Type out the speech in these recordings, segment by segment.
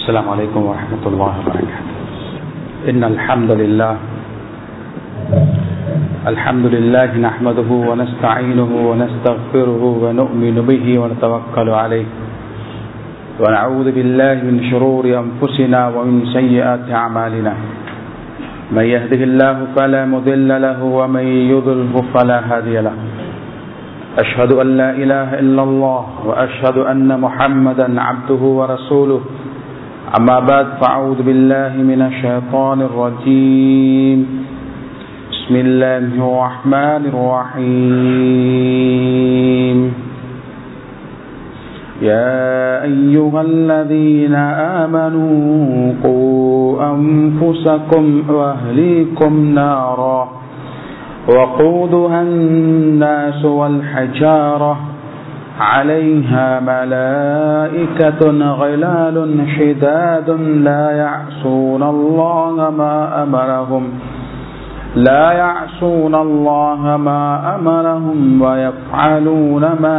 السلام عليكم ورحمة الله وبركاته إن الحمد لله الحمد لله نحمده ونستعينه ونستغفره ونؤمن به ونتوكل عليه ونعوذ بالله من شرور أنفسنا ومن سيئات أعمالنا من يهده الله فلا مضل له ومن يضله فلا هادي له أشهد أن لا إله إلا الله وأشهد أن محمدا عبده ورسوله أما بعد فأعوذ بالله من الشيطان الرجيم بسم الله الرحمن الرحيم يا أيها الذين آمنوا قوا أنفسكم وأهليكم نارا وقودها الناس والحجارة عليها ملائكة غلال شداد لا يعصون الله ما أمرهم لا يعصون الله ما أمرهم ويفعلون ما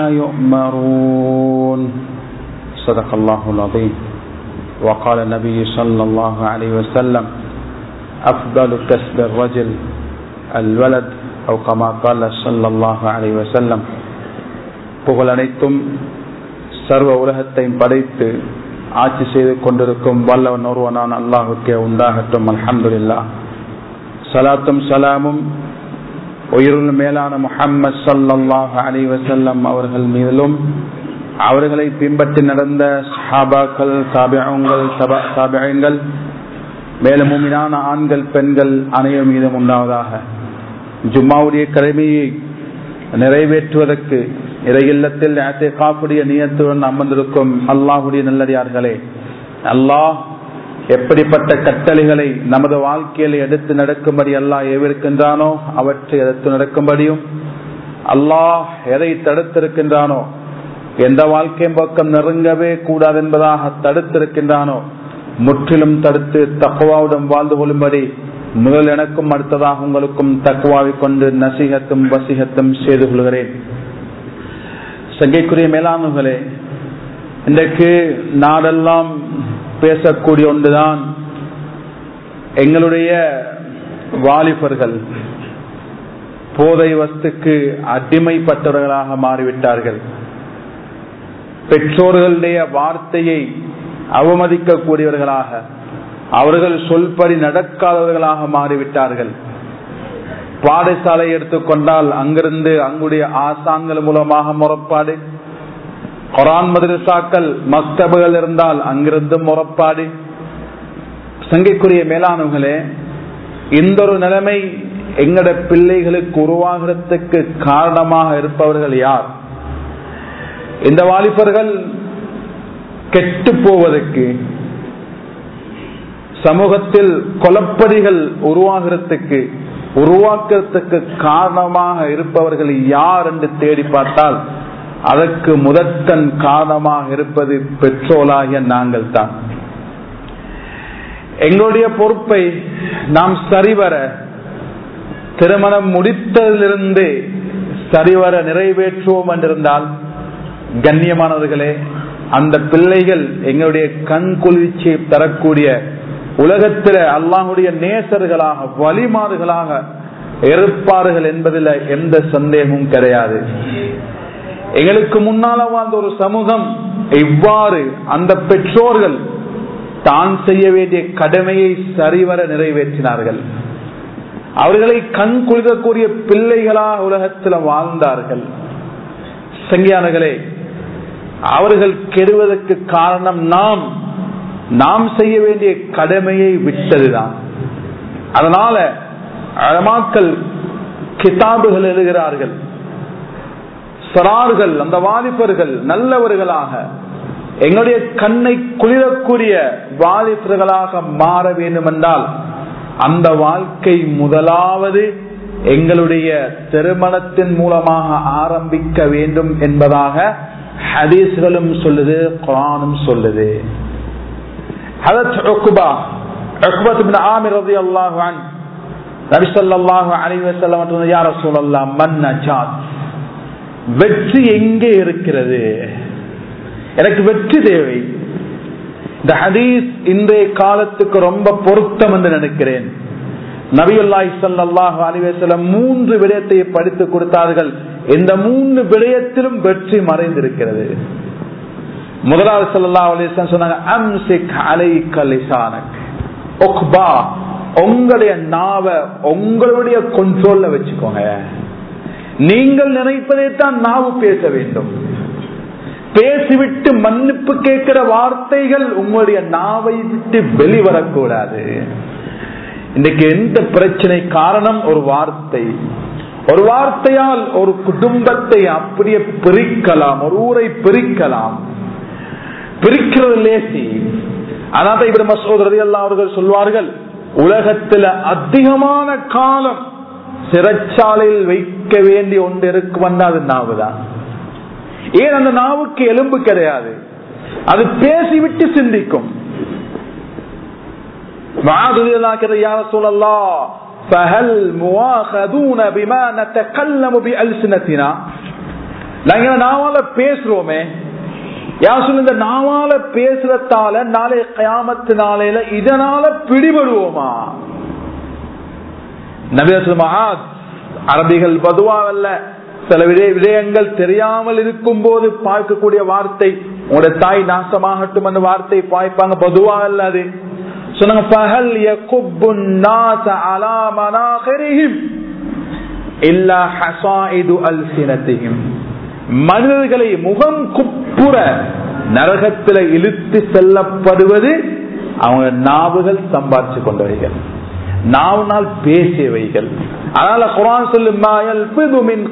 يؤمرون صدق الله العظيم وقال النبي صلى الله عليه وسلم أفضل كسب الرجل الولد أو كما قال صلى الله عليه وسلم புகழ் அனைத்தும் சர்வ உலகத்தையும் படைத்து ஆட்சி செய்து கொண்டிருக்கும் வல்லவன் ஒருவனான் அல்லாஹுக்கே உண்டாகட்டும் அல்ஹம்துல்லா சலாத்தும் சலாமும் உயிருள் மேலான முஹம்மது சல்லாஹ் அலி வசல்லம் அவர்கள் மீதிலும் அவர்களை பின்பற்றி நடந்த சாபாக்கள் சாபியங்கள் சாபியங்கள் மேலும் உண்மையான ஆண்கள் பெண்கள் அனைவர் மீதும் உண்டாவதாக ஜும்மாவுடைய கடமையை நிறைவேற்றுவதற்கு இறையில்லத்தில் காப்புடைய நியத்துடன் அமர்ந்திருக்கும் அல்லாஹுடைய நல்லடியார்களே அல்லாஹ் எப்படிப்பட்ட கட்டளைகளை நமது வாழ்க்கையில் எடுத்து நடக்கும்படி அல்லாஹ் எவிருக்கின்றானோ அவற்றை எடுத்து நடக்கும்படியும் அல்லாஹ் எதை தடுத்திருக்கின்றானோ எந்த வாழ்க்கையின் பக்கம் நெருங்கவே கூடாது என்பதாக தடுத்திருக்கின்றானோ முற்றிலும் தடுத்து தக்குவாவுடன் வாழ்ந்து கொள்ளும்படி முதல் எனக்கும் அடுத்ததாக உங்களுக்கும் தக்குவாவை கொண்டு நசிகத்தும் வசிகத்தும் செய்து கொள்கிறேன் சங்கைக்குரிய மேலாண்மைகளே இன்றைக்கு நாடெல்லாம் பேசக்கூடிய ஒன்றுதான் எங்களுடைய வாலிபர்கள் போதை வஸ்துக்கு அடிமைப்பட்டவர்களாக மாறிவிட்டார்கள் பெற்றோர்களுடைய வார்த்தையை அவமதிக்கக்கூடியவர்களாக அவர்கள் சொல்படி நடக்காதவர்களாக மாறிவிட்டார்கள் பாடசாலை எடுத்துக்கொண்டால் அங்கிருந்து அங்குடைய ஆசான்கள் மூலமாக முறப்பாடு கொரான் மதரசாக்கள் மக்தபுகள் இருந்தால் அங்கிருந்து முறப்பாடு சங்கைக்குரிய மேலானவர்களே இந்த ஒரு நிலைமை எங்கட பிள்ளைகளுக்கு உருவாகிறதுக்கு காரணமாக இருப்பவர்கள் யார் இந்த வாலிபர்கள் கெட்டு போவதற்கு சமூகத்தில் கொலப்படிகள் உருவாகிறதுக்கு உருவாக்குறதுக்கு காரணமாக இருப்பவர்கள் யார் என்று தேடி பார்த்தால் அதற்கு முதற்கண் காரணமாக இருப்பது பெட்ரோலாகிய நாங்கள் தான் எங்களுடைய பொறுப்பை நாம் சரிவர திருமணம் முடித்ததிலிருந்து சரிவர நிறைவேற்றுவோம் என்றிருந்தால் கண்ணியமானவர்களே அந்த பிள்ளைகள் எங்களுடைய கண் குளிர்ச்சியை தரக்கூடிய உலகத்தில அல்லாஹுடைய நேசர்களாக வழிமாறுகளாக இருப்பார்கள் என்பதில் எந்த சந்தேகமும் கிடையாது எங்களுக்கு முன்னால வாழ்ந்த ஒரு சமூகம் இவ்வாறு அந்த பெற்றோர்கள் தான் செய்ய வேண்டிய கடமையை சரிவர நிறைவேற்றினார்கள் அவர்களை கண் குளிரக்கூடிய பிள்ளைகளாக உலகத்தில் வாழ்ந்தார்கள் சங்கியானர்களே அவர்கள் கெடுவதற்கு காரணம் நாம் நாம் செய்ய வேண்டிய கடமையை விட்டதுதான் அதனால அழமாக்கள் கிதாபுகள் எழுதுகிறார்கள் சரார்கள் அந்த வாலிபர்கள் நல்லவர்களாக எங்களுடைய கண்ணை குளிரக்கூடிய வாலிபர்களாக மாற வேண்டும் என்றால் அந்த வாழ்க்கை முதலாவது எங்களுடைய திருமணத்தின் மூலமாக ஆரம்பிக்க வேண்டும் என்பதாக ஹதீஸ்களும் சொல்லுது குரானும் சொல்லுது ஹதத் உக்பா உக்பத் இப்னு ஆமிர் ரலியல்லாஹு அன்ஹு நபி ஸல்லல்லாஹு அலைஹி வஸல்லம் யா ரசூலல்லாஹ் மன் நஜாத் வெற்றி எங்கே இருக்கிறது எனக்கு வெற்றி தேவை இந்த ஹதீஸ் இன்றைய காலத்துக்கு ரொம்ப பொருத்தம் என்று நினைக்கிறேன் நபியுல்லாய் சல்லாஹ் அலிவேசலம் மூன்று விடயத்தை படித்து கொடுத்தார்கள் இந்த மூன்று விடயத்திலும் வெற்றி மறைந்திருக்கிறது முதலாவது சல்லா அலிஸ்லாம் சொன்னாங்க அம்சிக் அலைக்க லிசானக் ஒக்பா உங்களுடைய நாவ உங்களுடைய கொண்ட்ரோல்ல வச்சுக்கோங்க நீங்கள் நினைப்பதை தான் நாவு பேச வேண்டும் பேசிவிட்டு மன்னிப்பு கேட்கிற வார்த்தைகள் உங்களுடைய நாவை விட்டு வெளிவரக்கூடாது இன்னைக்கு எந்த பிரச்சனை காரணம் ஒரு வார்த்தை ஒரு வார்த்தையால் ஒரு குடும்பத்தை அப்படியே பிரிக்கலாம் ஒரு ஊரை பிரிக்கலாம் பிரிக்கிறது லேசி அதான் இப்படி மசோத் ரதி அவர்கள் சொல்வார்கள் உலகத்துல அதிகமான காலம் சிறைச்சாலையில் வைக்க வேண்டிய ஒன்று இருக்கும் அது நாவுதான் ஏன் அந்த நாவுக்கு எலும்பு கிடையாது அது பேசிவிட்டு சிந்திக்கும் யார சொல்லலாம் فهل مواخذون بما نتكلم بألسنتنا நாங்க நாவால பேசுறோமே யார் சொல்லு இந்த நாவால பேசுறதால நாளை கயாமத்து நாளையில இதனால பிடிபடுவோமா நபியா அரபிகள் பதுவாவல்ல சில விடய விடயங்கள் தெரியாமல் இருக்கும் போது பார்க்கக்கூடிய வார்த்தை உங்களோட தாய் நாசமாகட்டும் அந்த வார்த்தை பாய்ப்பாங்க பொதுவா அல்ல அது மனிதர்களை முகம் குப்புற நரகத்தில் இழுத்து செல்லப்படுவது அவங்க நாவுகள் சம்பாதிச்சு கொண்டவைகள் நாவினால் பேசியவைகள் அதனால குரான் சொல்லும்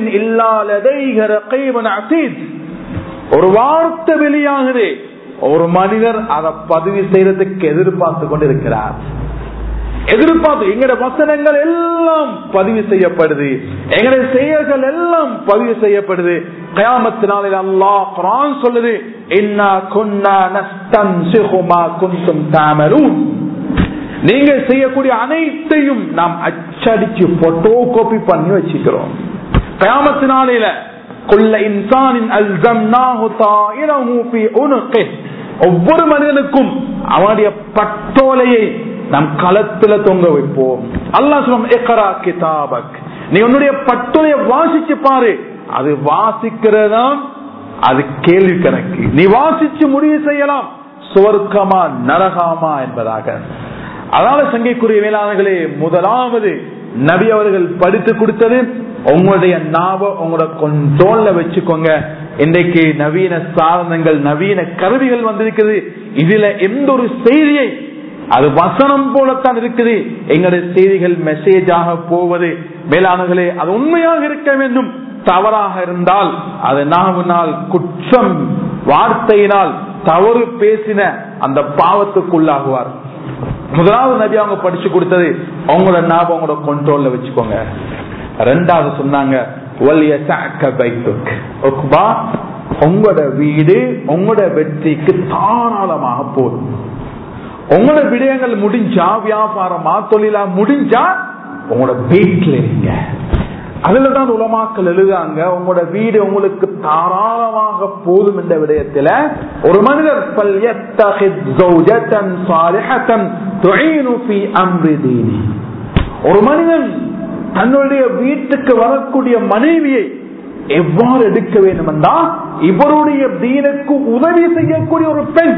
ஒரு வார்த்தை வெளியாகுது ஒரு மனிதர் அதை பதிவு செய்யறதுக்கு எதிர்பார்த்து கொண்டு இருக்கிறார் எதிர்பார்த்து எங்கட வசனங்கள் எல்லாம் பதிவு செய்யப்படுது எங்களுடைய செயல்கள் எல்லாம் பதிவு செய்யப்படுது கயாமத்தினாலே அல்லாஹ் குரான் சொல்லுது இன்னா குன்னா நஸ்தம் சிஹுமா குந்தும் தாமரூன் நீங்க செய்யக்கூடிய அனைத்தையும் நாம் அச்சடிச்சு போட்டோ காப்பி பண்ணி வச்சுக்கிறோம் கயாமத்தினாலேல குள்ள இன்சானின் அல்சம்னாஹு தாயிரஹு ஃபீ உனுகி ஒவ்வொரு மனிதனுக்கும் அவனுடைய பட்டோலையை நம் களத்துல தொங்க வைப்போம் அல்லாஹ் சொல்லும் இக்ரா கிதாபக் நீ உன்னுடைய பட்டோலையை வாசிச்சு பாரு அது வாசிக்கிறதான் அது கேள்வி கணக்கு நீ வாசிச்சு முடிவு செய்யலாம் சுவர்க்கமா நரகாமா என்பதாக அதனால சங்கைக்குரிய வேளாண்களே முதலாவது நபி அவர்கள் படித்து கொடுத்தது உங்களுடைய நாவ உங்களோட கொண்டோல்ல வச்சுக்கோங்க இன்றைக்கு நவீன சாதனங்கள் நவீன கருவிகள் வந்திருக்குது இதுல எந்த ஒரு செய்தியை அது வசனம் போலத்தான் இருக்குது எங்களுடைய செய்திகள் மெசேஜாக போவது மேலானர்களே அது உண்மையாக இருக்க வேண்டும் தவறாக இருந்தால் அது நாவினால் குற்றம் வார்த்தையினால் தவறு பேசின அந்த பாவத்துக்குள்ளாகுவார் முதலாவது நபி அவங்க படிச்சு கொடுத்தது அவங்களோட ஞாபகம் அவங்களோட கொண்டோல்ல வச்சுக்கோங்க ரெண்டாவது சொன்னாங்க உங்களோட வீடு உங்களோட வெற்றிக்கு தாராளமாக போதும் உங்களோட விடயங்கள் முடிஞ்சா வியாபாரமா தொழிலா முடிஞ்சா உங்களோட வீட்டில் இருங்க அதுலதான் உலமாக்கள் எழுதாங்க உங்களோட வீடு உங்களுக்கு தாராளமாக போதும் என்ற விடயத்துல ஒரு மனிதர் ஒரு மனிதன் தன்னுடைய வீட்டுக்கு வரக்கூடிய மனைவியை எவ்வாறு எடுக்க வேண்டும் என்றால் இவருடைய தீனுக்கு உதவி செய்யக்கூடிய ஒரு பெண்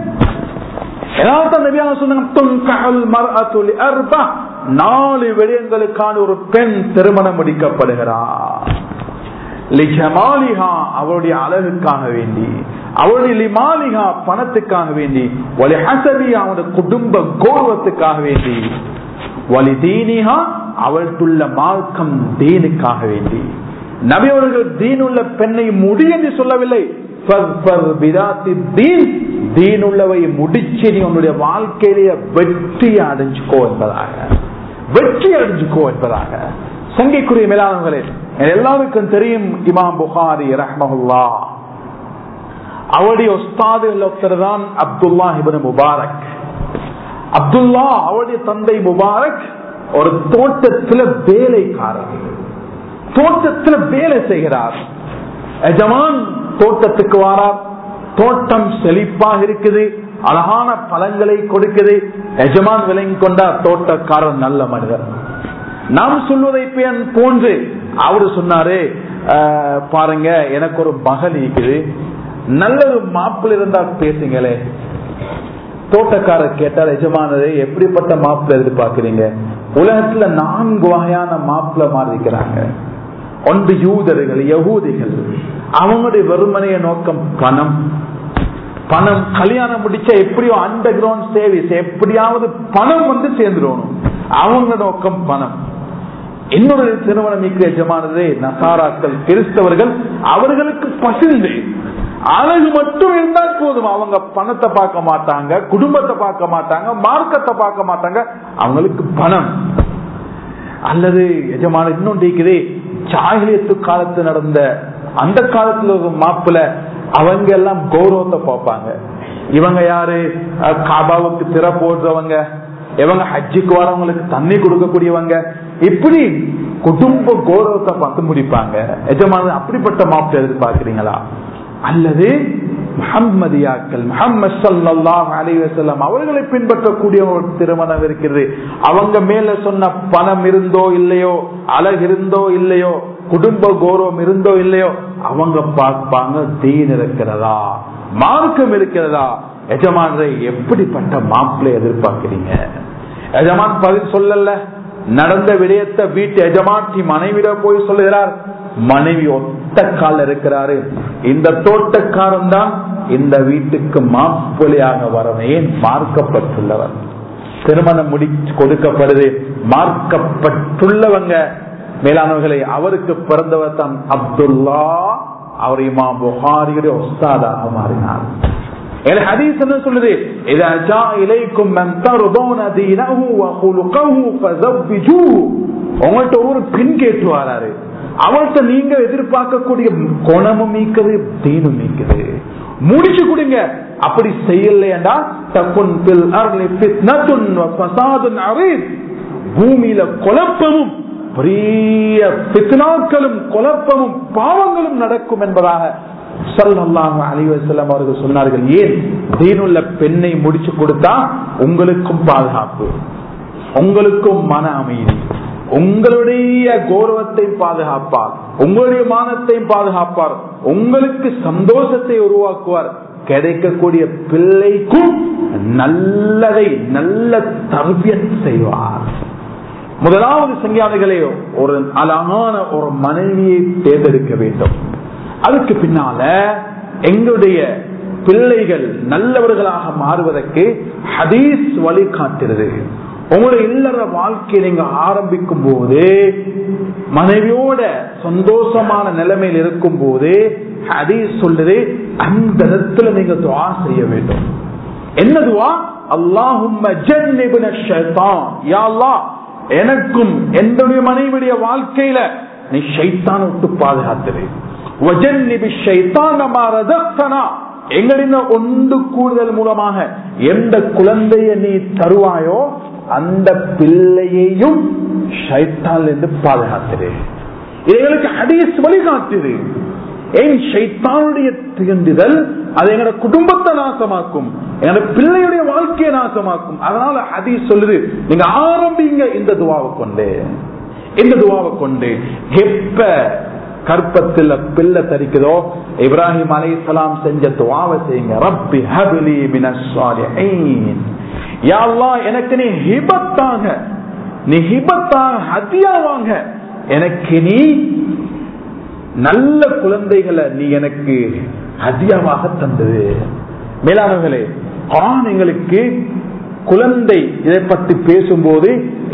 நாலு விடயங்களுக்கான ஒரு பெண் திருமணம் முடிக்கப்படுகிறார் அவருடைய அழகுக்காக வேண்டி அவருடைய லிமாலிகா பணத்துக்காக வேண்டி ஒலி ஹசபி அவனுடைய குடும்ப கௌரவத்துக்காக வேண்டி ஒலி தீனிகா அவளுக்குள்ள மார்க்கம் தீனுக்காக வேண்டி நபி அவர்கள் தீனுள்ள பெண்ணை முடி என்று சொல்லவில்லை தீனுள்ளவை முடிச்சு நீ உன்னுடைய வாழ்க்கையிலேயே வெற்றி அடைஞ்சுக்கோ என்பதாக வெற்றி அடைஞ்சுக்கோ என்பதாக சங்கைக்குரிய மேலாளர்களே எல்லாருக்கும் தெரியும் இமாம் புகாரி ரஹ்மஹுல்லா அவருடைய ஒஸ்தாதுகள் ஒருத்தர் தான் அப்துல்லா இபன் முபாரக் அப்துல்லா அவருடைய தந்தை முபாரக் ஒரு தோட்டத்துல வேலைக்காரர் தோட்டத்துல வேலை செய்கிறார் எஜமான் தோட்டத்துக்கு வாரார் தோட்டம் செழிப்பாக இருக்குது அழகான பழங்களை கொடுக்குது எஜமான் விலங்கி கொண்டா தோட்டக்காரன் நல்ல மனிதர் நாம் சொல்வதை பேன் போன்று அவரு சொன்னாரு "ஆஹ், பாருங்க எனக்கு ஒரு மகள் இருக்குது நல்ல ஒரு மாப்பிள்ள இருந்தா பேசுங்களே தோட்டக்காரர் கேட்டால் எஜமானது எப்படிப்பட்ட மாப்பிள்ள எதிர்பார்க்கிறீங்க உலகத்துல நான்கு வகையான மாப்பிள்ள மாறி இருக்கிறாங்க ஒன்று யூதர்கள் யகூதிகள் அவங்களுடைய வெறுமனைய நோக்கம் பணம் பணம் கல்யாணம் முடிச்சா எப்படியோ அண்டர் கிரவுண்ட் சேவிஸ் எப்படியாவது பணம் வந்து சேர்ந்துடணும் அவங்க நோக்கம் பணம் இன்னொரு திருமணம் மிக்க எஜமானது நசாராக்கள் கிறிஸ்தவர்கள் அவர்களுக்கு பசிந்து அழகு மட்டும் இருந்தால் போதும் அவங்க பணத்தை பார்க்க மாட்டாங்க குடும்பத்தை பார்க்க மாட்டாங்க மார்க்கத்தை பார்க்க மாட்டாங்க அவங்களுக்கு பணம் அல்லது எஜமான இன்னொன்று இருக்குது சாகிலியத்து காலத்து நடந்த அந்த காலத்துல ஒரு மாப்பிள்ள அவங்க எல்லாம் கௌரவத்தை பார்ப்பாங்க இவங்க யாரு அஹ், காபாவுக்கு திற போடுறவங்க இவங்க ஹஜ்ஜுக்கு வரவங்களுக்கு தண்ணி கொடுக்கக்கூடியவங்க இப்படி குடும்ப கௌரவத்தை பார்த்து முடிப்பாங்க எஜமான அப்படிப்பட்ட மாப்பிள்ள எதிர்பார்க்கிறீங்களா அல்லது முஹம்மதியாக்கள் முஹம்மது ஸல்லல்லாஹு அலைஹி வஸல்லம் அவர்களை பின்பற்றக்கூடிய ஒரு திருமணம் இருக்கிறது அவங்க மேல சொன்ன பணம் இருந்தோ இல்லையோ அழகு இருந்தோ இல்லையோ குடும்ப கௌரவம் இருந்தோ இல்லையோ அவங்க பார்ப்பாங்க தீன் இருக்கிறதா மார்க்கம் இருக்கிறதா எஜமானரை எப்படிப்பட்ட மாப்பிள்ளை எதிர்பார்க்கிறீங்க எஜமான் பதில் சொல்லல நடந்த விடயத்தை வீட்டு எஜமாட்டி மனைவிட போய் சொல்லுகிறார் மனைவி ஒத்த கால இருக்கிறாரு இந்த தோட்டக்காரன் தான் இந்த வீட்டுக்கு மாப்பிள்ளையாக வரவே மார்க்கப்பட்டுள்ளவர் திருமணம் முடிச்சு கொடுக்கப்படுது மார்க்கப்பட்டுள்ளவங்க மேலானவர்களை அவருக்கு பிறந்தவர் தான் அப்துல்லா அவர் இமா புகாரியுடைய ஒஸ்தாதாக மாறினார் என் ஹதீஸ் என்ன சொல்லுது இதா ஜா இலைக்கும் மன் தர்தூன தீனஹு வ குலுகஹு ஃபஸவ்விஜூஹு உங்கள்ட்ட ஒரு பெண் கேட்டு வராரு அவள்கிட்ட நீங்க எதிர்பார்க்கக்கூடிய குணமும் மீக்குது தீனும் மீக்குது முடிச்சு கொடுங்க அப்படி செய்யலையண்டா தக்குன் பில் அர்லி ஃபித்னத்துன் வ ஃபஸாதுன் அரீத் பூமியில குழப்பமும் பெரிய பித்னாக்களும் குழப்பமும் பாவங்களும் நடக்கும் என்பதாக சல்லாஹு அலிவசல்லம் அவர்கள் சொன்னார்கள் ஏன் தீனுள்ள பெண்ணை முடிச்சு கொடுத்தா உங்களுக்கும் பாதுகாப்பு உங்களுக்கும் மன அமைதி உங்களுடைய கௌரவத்தை பாதுகாப்பார் உங்களுடைய மானத்தை பாதுகாப்பார் உங்களுக்கு சந்தோஷத்தை உருவாக்குவார் கிடைக்கக்கூடிய பிள்ளைக்கும் நல்லதை நல்ல தர்பியத் செய்வார் முதலாவது சங்கியாதிகளே ஒரு அழகான ஒரு மனைவியை தேர்ந்தெடுக்க வேண்டும் அதுக்கு பின்னால எங்களுடைய பிள்ளைகள் நல்லவர்களாக மாறுவதற்கு ஹதீஸ் வழிகாட்டுறது உங்களுடைய இல்லற வாழ்க்கையை நீங்க ஆரம்பிக்கும் போது மனைவியோட சந்தோஷமான நிலைமையில் இருக்கும் போது ஹதீஸ் சொல்லுது அந்த இடத்துல நீங்க துவா செய்ய வேண்டும் என்ன துவா அல்லாஹும் எனக்கும் என்னுடைய மனைவியுடைய வாழ்க்கையில நீ ஷைத்தான விட்டு பாதுகாத்தது எங்களின் ஒன்று கூடுதல் மூலமாக எந்த குழந்தைய நீ தருவாயோ அந்த பிள்ளையையும் ஷைத்தால் என்று பாதுகாத்தது எங்களுக்கு ஹதீஸ் வழிகாட்டுது ஏன் ஷைத்தானுடைய திகண்டுதல் அது எங்களோட குடும்பத்தை நாசமாக்கும் எங்களோட பிள்ளையுடைய வாழ்க்கையை நாசமாக்கும் அதனால ஹதீஸ் சொல்லுது நீங்க ஆரம்பிங்க இந்த துவாவை கொண்டு இந்த துவாவை கொண்டு எப்ப கற்பத்தில் பிள்ளை தரிக்குதோ இப்ராஹிம் அலை சலாம் செஞ்ச துவாவை செய்யுங்க ரப்பி ஹபிலி மினஸ்வாலிஹீன் யா அல்லாஹ் எனக்கு நீ ஹிபத்தாக நீ ஹிபத்தாக ஹதியாவாங்க எனக்கு நீ நல்ல குழந்தைகளை நீ எனக்கு ஹதியாவாக தந்தது மேலானவர்களே குரான் எங்களுக்கு குழந்தை இதை பற்றி பேசும்போது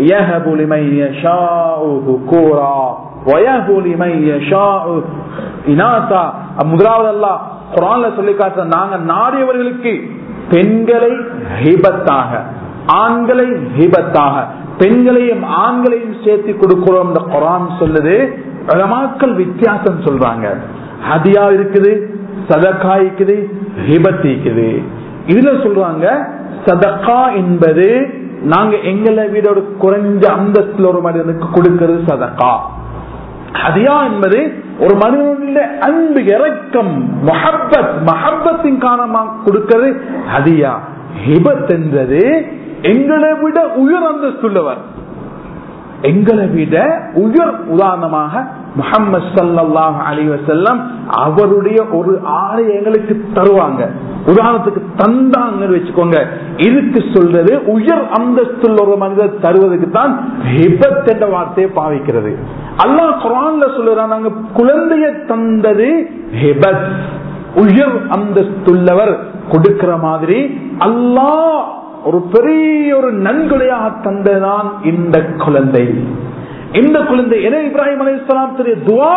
முதலாவது அல்லா குரான்ல சொல்லி காட்ட நாங்க நாடியவர்களுக்கு பெண்களை ஹிபத்தாக ஆண்களை ஹிபத்தாக பெண்களையும் ஆண்களையும் சேர்த்து கொடுக்கிறோம் இந்த குரான் சொல்லுது உலமாக்கள் வித்தியாசம் சொல்றாங்க ஹதியா இருக்குது சதக்கா இருக்குது ஹிபத் இருக்குது இதுல சொல்றாங்க சதக்கா என்பது நாங்க எங்களை விட ஒரு குறைஞ்ச அந்தஸ்துல ஒரு மனிதனுக்கு கொடுக்கிறது சதக்கா ஹதியா என்பது ஒரு மனிதனுடைய அன்பு இறக்கம் மஹப்பத் மஹப்பத்தின் காரணமாக கொடுக்கிறது ஹதியா ஹிபத் என்றது எங்களை விட உயர் அந்தஸ்துள்ளவர் எங்களை விட உயர் உதாரணமாக முகமது சல்லாஹ் அலி வசல்லம் அவருடைய ஒரு ஆடை எங்களுக்கு தருவாங்க உதாரணத்துக்கு தந்தாங்கன்னு வச்சுக்கோங்க இதுக்கு சொல்றது உயர் அந்தஸ்துள்ள ஒரு மனிதர் தருவதற்கு தான் ஹிபத் என்ற வார்த்தையை பாவிக்கிறது அல்லாஹ் குரான்ல சொல்லுறான் நாங்க குழந்தைய தந்தது ஹிபத் உயர் அந்தஸ்துள்ளவர் கொடுக்கிற மாதிரி அல்லாஹ் ஒரு பெரிய ஒரு நன்கொடையாக தந்ததான் இந்த குழந்தை இந்த குழந்தை என இப்ராஹிம் அலி இஸ்லாம் தெரிய துவா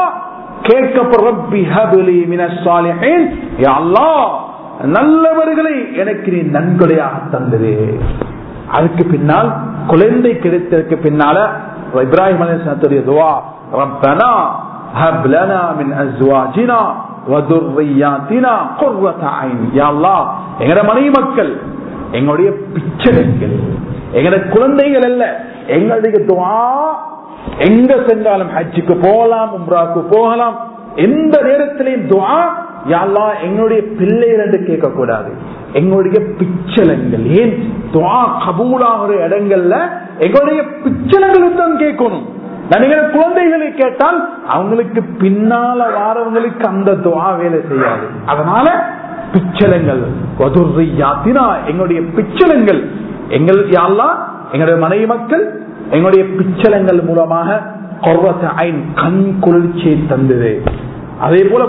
நல்லவர்களை எனக்கு நீ நன்கொடையாக தந்தது அதுக்கு பின்னால் குழந்தை கிடைத்ததற்கு பின்னால இப்ராஹிம் அலி இஸ்லாத்துடைய துவா ரப்பனா هب لنا من ازواجنا وذرياتنا قرة عين يا الله எங்கட மனைவி மக்கள் எங்களுடைய பிச்சைகள் எங்களுடைய குழந்தைகள் அல்ல எங்களுடைய துவா எங்க சென்றாலும் ஹஜ்ஜுக்கு போகலாம் உம்ராக்கு போகலாம் எந்த நேரத்திலையும் துவா யாழ்லா எங்களுடைய பிள்ளைகள் என்று கேட்க கூடாது எங்களுடைய பிச்சலங்கள் ஏன் துவா கபூலாகிற இடங்கள்ல எங்களுடைய பிச்சலங்களுக்கு தான் கேட்கணும் நினைக்கிற குழந்தைகளை கேட்டால் அவங்களுக்கு பின்னால வாரவங்களுக்கு அந்த துவா வேலை செய்யாது அதனால பிச்சலங்கள் யாத்தினா எங்களுடைய பிச்சலங்கள் எங்கள் யாழ்லா எங்களுடைய மனைவி மக்கள் எங்களுடைய பிச்சலங்கள் மூலமாக கண் குளிர்ச்சியை தந்தது அதே போல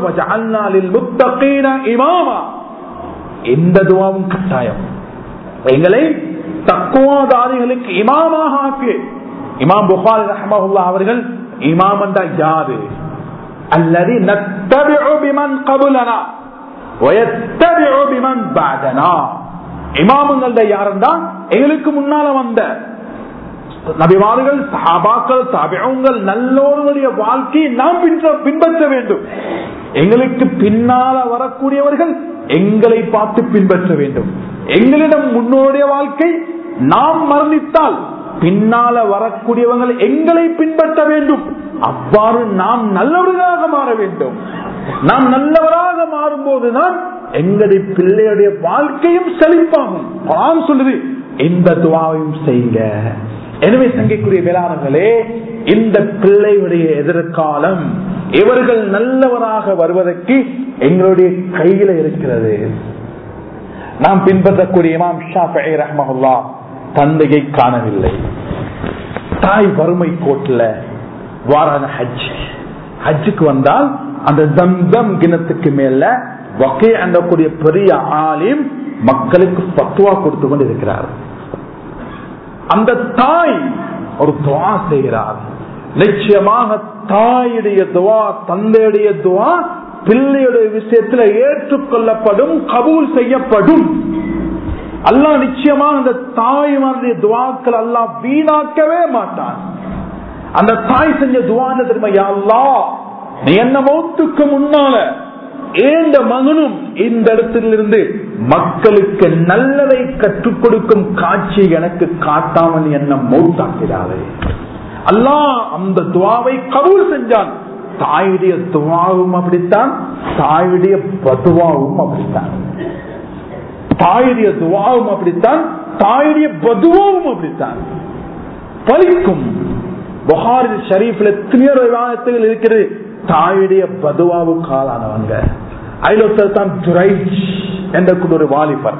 இமாமா எந்த துவாவும் கட்டாயம் எங்களை தக்குவாதாரிகளுக்கு இமாமாக ஆக்கு இமாம் புகாரி ரஹமஹுல்லா அவர்கள் இமாம் என்றா யாரு அல்லது நத்தபிஉ பிமன் கபுலனா வயத்தபிஉ பிமன் பஅதனா இமாமுங்கள்ட யாருந்தா எங்களுக்கு முன்னால வந்த நபிமார்கள் சஹாபாக்கள் தபியங்கள் நல்லோருடைய வாழ்க்கையை நாம் பின்பற்ற வேண்டும் எங்களுக்கு பின்னால வரக்கூடியவர்கள் எங்களை பார்த்து பின்பற்ற வேண்டும் எங்களிடம் முன்னோடைய வாழ்க்கை நாம் மரணித்தால் பின்னால வரக்கூடியவங்கள் எங்களை பின்பற்ற வேண்டும் அவ்வாறு நாம் நல்லவர்களாக மாற வேண்டும் நாம் நல்லவராக மாறும் போதுதான் எங்களுடைய பிள்ளையுடைய வாழ்க்கையும் செழிப்பாகும் குரான் சொல்லுது இந்த துவாவையும் செய்யுங்க எனவே சங்கைக்குரிய வேளாண்களே இந்த பிள்ளையுடைய எதிர்காலம் இவர்கள் நல்லவராக வருவதற்கு எங்களுடைய கையில இருக்கிறது நாம் பின்பற்றக்கூடிய இமாம் ஷாஃபி ரஹ்மஹுல்லா தந்தையை காணவில்லை தாய் வறுமை கோட்டில் வாரான ஹஜ் ஹஜ்ஜுக்கு வந்தால் அந்த தம்தம் கிணத்துக்கு மேல வகை அண்டக்கூடிய பெரிய ஆலிம் மக்களுக்கு பத்துவா கொடுத்து கொண்டு இருக்கிறார் அந்த தாய் ஒரு துவா செய்கிறார் நிச்சயமாக தாயுடைய துவா தந்தையுடைய துவா பிள்ளையுடைய விஷயத்துல ஏற்றுக்கொள்ளப்படும் கபூல் செய்யப்படும் அல்லா நிச்சயமா அந்த தாய்மாருடைய துவாக்கள் அல்லா வீணாக்கவே மாட்டான் அந்த தாய் செஞ்ச துவான திரும்ப அல்லா நீ என்ன மௌத்துக்கு முன்னால ஏந்த மகனும் இந்த இடத்திலிருந்து மக்களுக்கு நல்லதை கற்றுக் கொடுக்கும் காட்சி எனக்கு காட்டாமல் என்ன மௌத்தாக்கிறாரே அல்லா அந்த துவாவை கபூல் செஞ்சான் தாயுடைய துவாவும் அப்படித்தான் தாயுடைய பதுவாவும் அப்படித்தான் தாயுடைய துவாவும் அப்படித்தான் தாயுடைய பதுவாவும் அப்படித்தான் பலிக்கும் புகாரி ஷரீஃப்ல எத்தனையோ விவாதத்துகள் இருக்கிறது தாயுடைய பதுவாவுக்கு ஆளானவங்க ஐலோத்தர் தான் துரைஜ் என்ற ஒரு வாலிபர்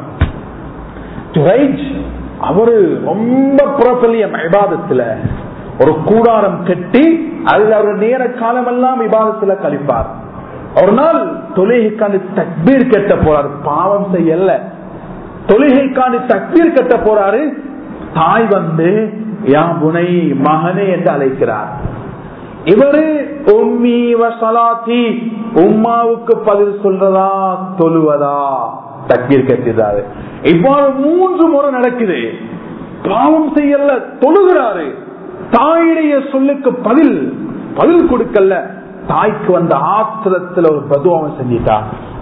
துரைஜ் அவரு ரொம்ப பிரபலியம் விவாதத்துல ஒரு கூடாரம் கட்டி அதில் அவர் நேர காலம் எல்லாம் விவாதத்துல கழிப்பார் ஒரு நாள் தொழுகைக்காண்டி தக்பீர் கட்ட போறாரு பாவம் செய்யல தொழுகைக்காண்டி தக்பீர் கட்ட போறாரு தாய் வந்து யா புனை மகனே என்று அழைக்கிறார் இவரு உம்மி வசலாத்தி உம்மாவுக்கு பதில் சொல்றதா தொழுவதா தக்பீர் கட்டிடுறாரு இவ்வாறு மூன்று முறை நடக்குது பாவம் செய்யல தொழுகிறாரு தாயுடைய சொல்லுக்கு பதில் பதில் கொடுக்கல தாய்க்கு வந்த ஆத்திரத்துல ஒரு பதுவாவை செஞ்சிட்டா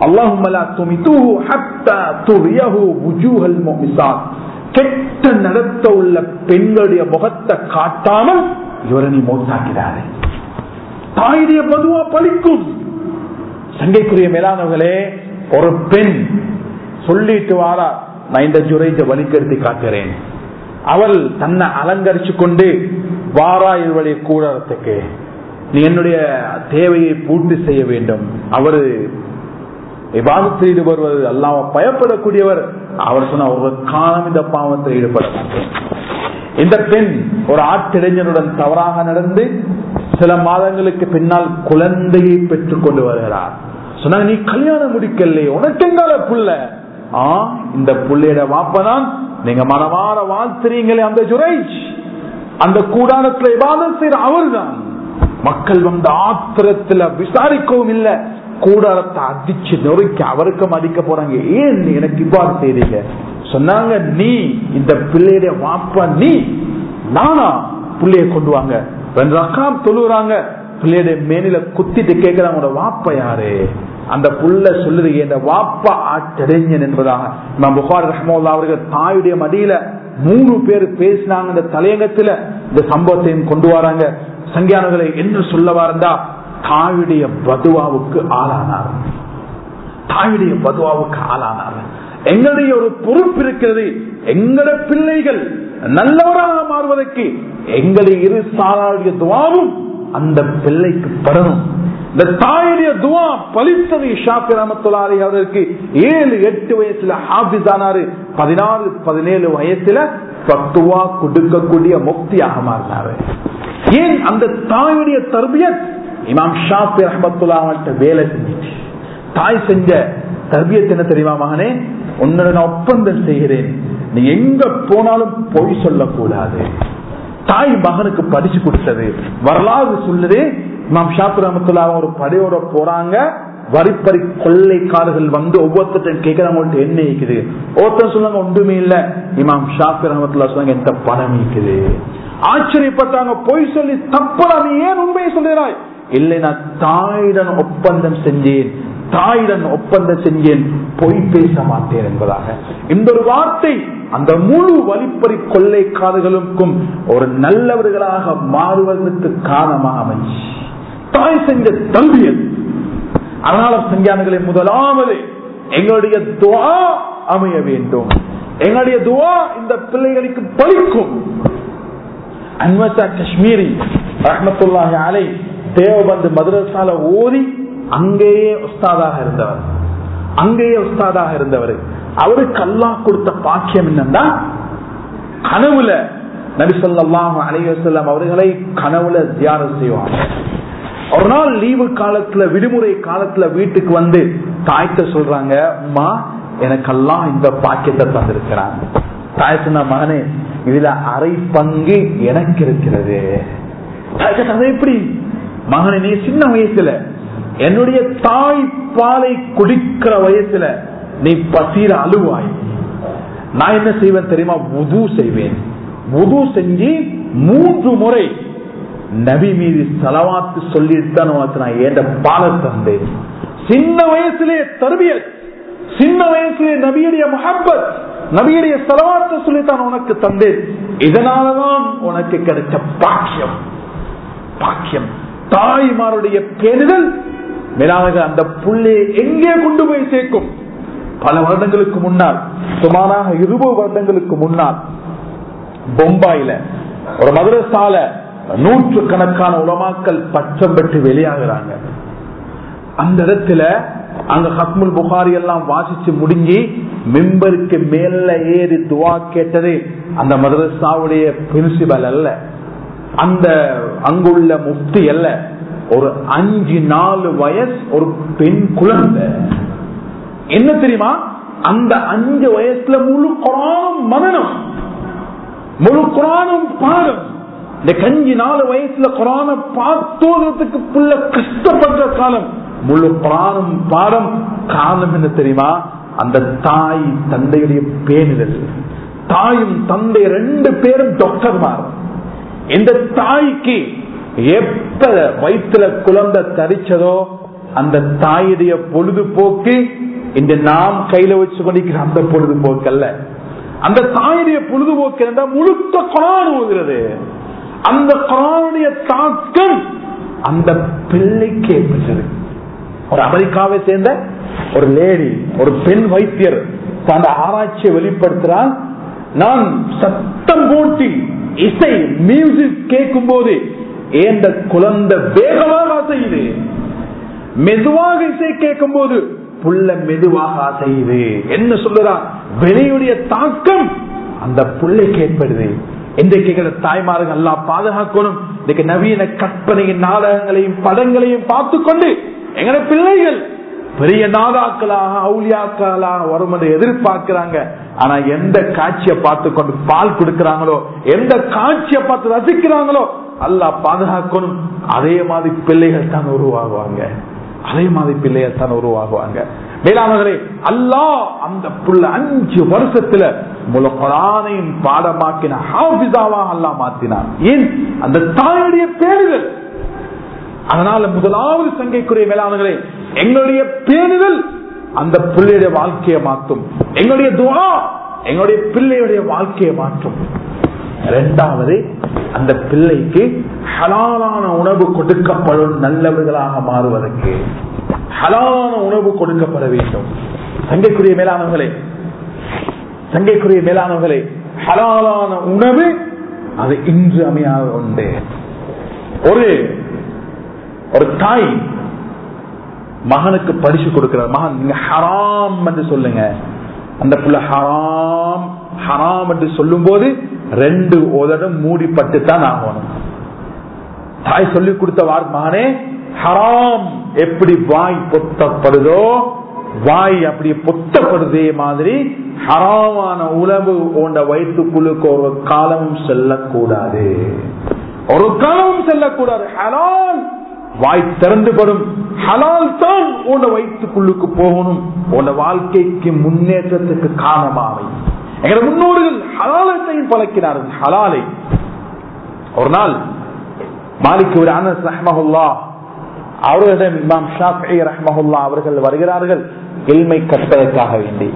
கெட்ட நடத்த உள்ள பெண்களுடைய முகத்தை காட்டாமல் இவரை நீ மௌத்தாக்கிறாரு தாயுடைய பதுவா பலிக்கும் சங்கைக்குரிய மேலானவர்களே ஒரு பெண் சொல்லிட்டு வாரா நான் இந்த ஜுரைஜ வலிக்கெடுத்து காட்டுறேன் அவள் தன்னை அலங்கரிச்சு கொண்டு வாரா இருவழி கூடறதுக்கு நீ என்னுடைய தேவையை பூர்த்தி செய்ய வேண்டும் அவரு விவாதத்தில் ஈடுபடுவது அல்லாம பயப்படக்கூடியவர் அவர் சொன்ன ஒரு காலம் இந்த பாவத்தில் ஈடுபட மாட்டேன் இந்த பெண் ஒரு ஆட்டிடைஞனுடன் தவறாக நடந்து சில மாதங்களுக்கு பின்னால் குழந்தையை பெற்றுக் கொண்டு வருகிறார் சொன்னாங்க நீ கல்யாணம் முடிக்கலையே உனக்கு எங்கால புள்ள ஆ இந்த புள்ளையோட வாப்பதான் நீங்க மனமாற வாழ்த்துறீங்களே அந்த ஜுரைஜ் அந்த கூடாரத்துல இபாதம் செய்யற அவர்தான் மக்கள் வந்த ஆத்திரத்துல விசாரிக்கவும் இல்ல கூடாரத்தை அடிச்சு நொறுக்கி அவருக்கும் அடிக்க போறாங்க ஏன் எனக்கு இவ்வாறு செய்றீங்க சொன்னாங்க நீ இந்த பிள்ளையுடைய வாப்பா நீ நானா பிள்ளைய கொண்டு வாங்க ரெண்டு ரக்காம் தொழுறாங்க பிள்ளையுடைய மேனில குத்திட்டு கேட்கிறாங்க உங்களோட வாப்பா யாரு அந்த புள்ள சொல்லுது என் வாப்பா ஆட்டறிஞன் என்பதாக நான் புகார் ரஹ்மோல்லா அவர்கள் தாயுடைய மடியில மூணு பேர் பேசினாங்க இந்த தலையங்கத்துல இந்த சம்பவத்தையும் கொண்டு வராங்க சங்கியானங்களை என்று சொல்லவா இருந்தா தாயுடைய பதுவாவுக்கு ஆளானார் தாயுடைய பதுவாவுக்கு ஆளானார் எங்களுடைய ஒரு பொறுப்பு இருக்கிறது எங்கள பிள்ளைகள் நல்லவராக மாறுவதற்கு எங்களுடைய இரு சாராருடைய துவாவும் அந்த பிள்ளைக்கு படணும் இந்த தாயுடைய துவா பலித்தது ஷாஃபி ரமத்துல்லாரி அவருக்கு ஏழு எட்டு வயசுல ஹாபிஸ் ஆனாரு பதினாறு பதினேழு வயசுல பத்துவா கொடுக்கக்கூடிய முக்தியாக மாறினாரு ஏன் அந்த தாயுடைய தர்பியத் இமாம் ஷாஃபி ரஹமத்துல்லா வேலை செஞ்சிச்சு தாய் செஞ்ச தர்பியத் என்ன தெரியுமா மகனே உன்னோட நான் ஒப்பந்தம் செய்கிறேன் நீ எங்க போனாலும் பொய் சொல்லக்கூடாது தாய் மகனுக்கு படிச்சு கொடுத்தது வரலாறு சொல்லுது நாம் ஷாப்பு ரமத்துல்லா ஒரு படையோட போறாங்க வரிப்பறி கொள்ளைக்காரர்கள் வந்து ஒவ்வொருத்தரும் கேட்கிறாங்க என்ன இருக்குது ஒருத்தர் சொல்லுங்க ஒன்றுமே இல்ல இமாம் ஷாஃபி ரஹமத்துல்லா சொன்னாங்க எந்த பணம் இருக்குது ஆச்சரியப்பட்டாங்க பொய் சொல்லி தப்படா நீ ஏன் உண்மையை சொல்லுகிறாய் இல்லை நான் தாயுடன் ஒப்பந்தம் செஞ்சேன் தாயுடன் ஒப்பந்தம் செஞ்சேன் பொய் பேச மாட்டேன் என்பதாக இந்த ஒரு வார்த்தை அந்த முழு வழிப்பறி கொள்ளைக்காரர்களுக்கும் ஒரு நல்லவர்களாக மாறுவதற்கு காரணமாக அமைச்சு தாய் செஞ்ச தம்பியல் அதனால சஞ்ஞானங்களை முதலாவது எங்களுடைய துவா அமைய வேண்டும் எங்களுடைய துவா இந்த பிள்ளைகளுக்கு பலிக்கும் அன்வசா காஷ்மீரி ரஹமத்துல்லாஹி அலை தேவபந்து மதுரசால ஓதி அங்கேயே உஸ்தாதாக இருந்தவர் அங்கேயே உஸ்தாதாக இருந்தவர் அவருக்கு அல்லாஹ் கொடுத்த பாக்கியம் என்னன்னா கனவுல நபிசல்லாஹ் அலைவசல்லாம் அவர்களை கனவுல தியானம் செய்வாங்க ஒரு நாள் லீவு காலத்துல விடுமுறை காலத்துல வீட்டுக்கு வந்து தாய்த்த சொல்றாங்க அம்மா எனக்கெல்லாம் இந்த பாக்கியத்தை தந்திருக்கிறான் தாய் சொன்ன மகனே இதுல அரை பங்கு எனக்கு இருக்கிறது எப்படி மகனே நீ சின்ன வயசுல என்னுடைய தாய் பாலை குடிக்கிற வயசுல நீ பசீர அழுவாய் நான் என்ன செய்வேன் தெரியுமா உது செய்வேன் உது செஞ்சு மூன்று முறை நபி மீது செலவாத்து சொல்லிட்டு உனக்கு நான் ஏண்ட பால தந்தேன் சின்ன வயசுலே தருவியல் சின்ன வயசுலே நபியுடைய மஹப்பத் நபியுடைய செலவாத்து சொல்லித்தான் உனக்கு தந்தேன் இதனாலதான் உனக்கு கிடைச்ச பாக்கியம் பாக்கியம் தாய்மாருடைய பேருதல் மேலாக அந்த புள்ளை எங்கே கொண்டு போய் சேர்க்கும் பல வருடங்களுக்கு முன்னால் சுமாராக இருபது வருடங்களுக்கு முன்னால் பொம்பாயில ஒரு மதுரசால நூற்று கணக்கான உலமாக்கள் பச்சம் பெற்று வெளியாகிறாங்க அந்த இடத்துல அங்க ஹஸ்முல் புகாரி எல்லாம் வாசிச்சு முடிஞ்சு மெம்பருக்கு மேல ஏறி துவா கேட்டது அந்த மதரசாவுடைய பிரின்சிபல் அல்ல அந்த அங்குள்ள முஃப்தி அல்ல ஒரு அஞ்சு நாலு வயசு ஒரு பெண் குழந்தை என்ன தெரியுமா அந்த அஞ்சு வயசுல முழு குரானும் மனநம் முழு குரானும் பாடம் இந்த கஞ்சி நாலு வயசுல குரான பார்த்தோதத்துக்கு புள்ள கஷ்டப்படுற காலம் முழு குரானும் பாடம் காலம் என்ன தெரியுமா அந்த தாய் தந்தையுடைய பேணுதல் தாயும் தந்தை ரெண்டு பேரும் டாக்டர்மார் இந்த தாய்க்கு எப்ப வயிற்றுல குழந்தை தரிச்சதோ அந்த தாயுடைய பொழுதுபோக்கு இந்த நாம் கையில வச்சு கொண்டிருக்கிற அந்த பொழுதுபோக்கு அல்ல அந்த தாயுடைய பொழுதுபோக்கு என்றால் முழுக்க குரான் ஓதுகிறது அந்த குரானுடைய தாக்கம் அந்த பிள்ளைக்கு ஏற்பட்டது ஒரு அமெரிக்காவை சேர்ந்த ஒரு லேடி ஒரு பெண் வைத்தியர் தன் ஆராய்ச்சியை வெளிப்படுத்துறான் நான் சத்தம் போட்டி இசை மியூசிக் கேட்கும் போது ஏந்த குழந்தை வேகமாக அசையுது மெதுவாக இசை கேட்கும் போது புள்ள மெதுவாக அசையுது என்ன சொல்லுறான் வெளியுடைய தாக்கம் அந்த புள்ளைக்கு ஏற்படுது இன்றைக்கு எங்களை தாய்மார்கள் எல்லாம் பாதுகாக்கணும் இன்னைக்கு நவீன கற்பனையின் நாடகங்களையும் படங்களையும் பார்த்து கொண்டு எங்களை பிள்ளைகள் பெரிய நாதாக்களாக அவுளியாக்களாக வரும் என்று எதிர்பார்க்கிறாங்க ஆனா எந்த காட்சியை பார்த்து கொண்டு பால் கொடுக்கிறாங்களோ எந்த காட்சியை பார்த்து ரசிக்கிறாங்களோ அல்லா பாதுகாக்கணும் அதே மாதிரி பிள்ளைகள் தான் உருவாகுவாங்க அதே மாதிரி பிள்ளைகள் தான் உருவாகுவாங்க மேலானவர்களே அல்லா அந்த புள்ள அஞ்சு வருஷத்துல முழு குரானையும் பாடமாக்கின ஹாபிசாவா அல்லா மாத்தினார் ஏன் அந்த தாயுடைய பேருகள் அதனால முதலாவது சங்கைக்குரிய மேலானவர்களே எங்களுடைய பேணுதல் அந்த பிள்ளையுடைய வாழ்க்கையை மாற்றும் எங்களுடைய துவா எங்களுடைய பிள்ளையுடைய வாழ்க்கையை மாற்றும் இரண்டாவது அந்த பிள்ளைக்கு ஹலாலான உணவு கொடுக்கப்படும் நல்லவர்களாக மாறுவதற்கு ஹலாலான உணவு கொடுக்கப்பட வேண்டும் சங்கைக்குரிய மேலானவர்களே சங்கைக்குரிய மேலானவர்களே ஹலாலான உணவு அது இன்று அமையாத உண்டு ஒரு ஒரு தாய் மகனுக்கு பரிசு கொடுக்கிறார் மகன் நீங்க ஹராம் என்று சொல்லுங்க அந்த புள்ள ஹராம் ஹராம் என்று சொல்லும் போது ரெண்டு உதடும் மூடிப்பட்டு தான் ஆகணும் தாய் சொல்லி கொடுத்த வார் மகனே ஹராம் எப்படி வாய் பொத்தப்படுதோ வாய் அப்படி பொத்தப்படுதே மாதிரி ஹராமான உணவு உண்ட வயிற்றுக்குள்ளுக்கு ஒரு காலமும் செல்லக்கூடாது ஒரு காலமும் செல்லக்கூடாது ஹலால் வாய் திறந்து படும் ஹலால் தான் உன்னை வயிற்றுக்குள்ளுக்கு போகணும் உன்னை வாழ்க்கைக்கு முன்னேற்றத்துக்கு காரணமாக எங்க முன்னோர்கள் ஹலாலத்தையும் பழக்கினார்கள் ஹலாலை ஒரு நாள் மாலிக் ஒரு அனஸ் ரஹ்மஹுல்லா அவர்களிடம் இமாம் ஷாஃபி ரஹ்மஹுல்லா அவர்கள் வருகிறார்கள் எல்மை கற்பதற்காக வேண்டி